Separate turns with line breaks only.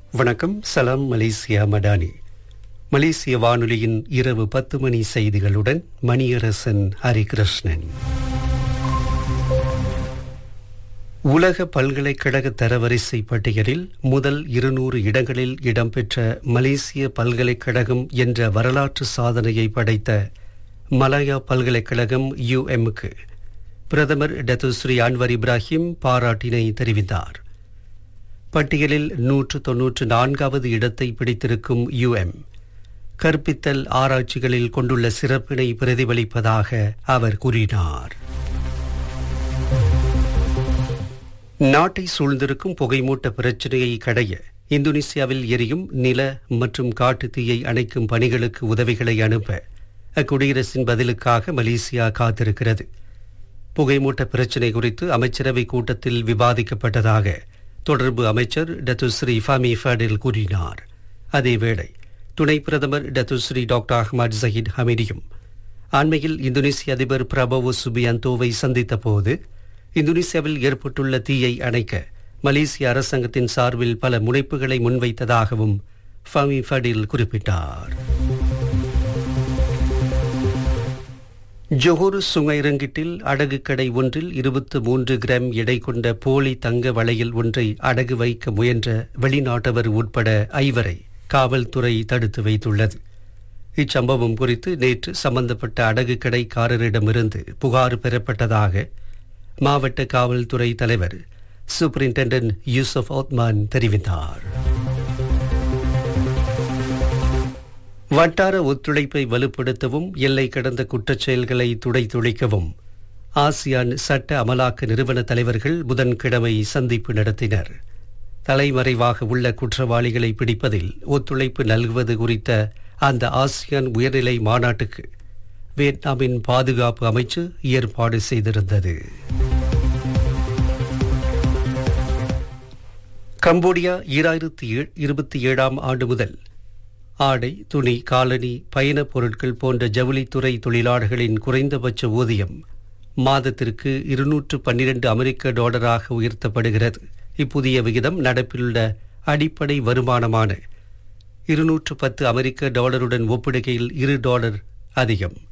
வணக்கம் சலாம் மலேசியா மடானி மலேசிய வானொலியின் இரவு பத்து மணி செய்திகளுடன் மணியரசன் ஹரிகிருஷ்ணன் உலக பல்கலைக்கழக தரவரிசை பட்டியலில் முதல் இருநூறு இடங்களில் இடம்பெற்ற மலேசிய பல்கலைக்கழகம் என்ற வரலாற்று சாதனையை படைத்த மலாயா பல்கலைக்கழகம் யுஎம்க்கு பிரதமர் டத்துஸ்ரீ அன்வர் இப்ராஹிம் பாராட்டினை தெரிவித்தார் பட்டியலில் நூற்று தொன்னூற்று நான்காவது இடத்தை பிடித்திருக்கும் யுஎம் கற்பித்தல் ஆராய்ச்சிகளில் கொண்டுள்ள சிறப்பினை பிரதிபலிப்பதாக அவர் கூறினார் நாட்டை சூழ்ந்திருக்கும் புகைமூட்ட பிரச்சினையை கடைய இந்தோனேசியாவில் எரியும் நில மற்றும் காட்டு தீயை அணைக்கும் பணிகளுக்கு உதவிகளை அனுப்ப அக்குடியரசின் பதிலுக்காக மலேசியா காத்திருக்கிறது புகைமூட்ட பிரச்சினை குறித்து அமைச்சரவை கூட்டத்தில் விவாதிக்கப்பட்டதாக தொடர்பு அமைச்சர் டத்துஸ்ரீ ஃபமி ஃபடில் கூறினார் அதேவேளை துணை பிரதமர் டத்துஸ்ரீ டாக்டர் அஹ்மத் ஜஹீத் ஹமீடியும் அண்மையில் இந்தோனேசிய அதிபர் பிரபவோ சுபியந்தோவை சந்தித்த போது இந்தோனேசியாவில் ஏற்பட்டுள்ள தீயை அணைக்க மலேசிய அரசாங்கத்தின் சார்பில் பல முனைப்புகளை முன்வைத்ததாகவும் ஃபமி ஃபடில் குறிப்பிட்டார் ஜொஹூர் சுங்கைரங்கிட்டில் அடகு கடை ஒன்றில் இருபத்து மூன்று கிராம் எடை கொண்ட போலி தங்க வளையல் ஒன்றை அடகு வைக்க முயன்ற வெளிநாட்டவர் உட்பட ஐவரை காவல்துறை தடுத்து வைத்துள்ளது இச்சம்பவம் குறித்து நேற்று சம்பந்தப்பட்ட அடகு கடைக்காரரிடமிருந்து புகார் பெறப்பட்டதாக மாவட்ட காவல்துறை தலைவர் சூப்பரிண்டென்டென்ட் யூசப் ஓத்மான் தெரிவித்தார் வட்டார ஒத்துழைப்பை வலுப்படுத்தவும் எல்லை கடந்த குற்றச் செயல்களை துடைத்துழைக்கவும் ஆசியான் சட்ட அமலாக்க நிறுவன தலைவர்கள் புதன்கிழமை சந்திப்பு நடத்தினர் தலைமறைவாக உள்ள குற்றவாளிகளை பிடிப்பதில் ஒத்துழைப்பு நல்குவது குறித்த அந்த ஆசியான் உயர்நிலை மாநாட்டுக்கு வியட்நாமின் பாதுகாப்பு அமைச்சு ஏற்பாடு செய்திருந்தது கம்போடியா ஈராயிரத்தி இருபத்தி ஏழாம் ஆண்டு முதல் ஆடை துணி காலனி பயணப் பொருட்கள் போன்ற ஜவுளித்துறை தொழிலாளர்களின் குறைந்தபட்ச ஊதியம் மாதத்திற்கு இருநூற்று பன்னிரண்டு அமெரிக்க டாலராக உயர்த்தப்படுகிறது இப்புதிய விகிதம் நடப்பிலுள்ள அடிப்படை வருமானமான இருநூற்று பத்து அமெரிக்க டாலருடன் ஒப்பிடுகையில் இரு டாலர் அதிகம்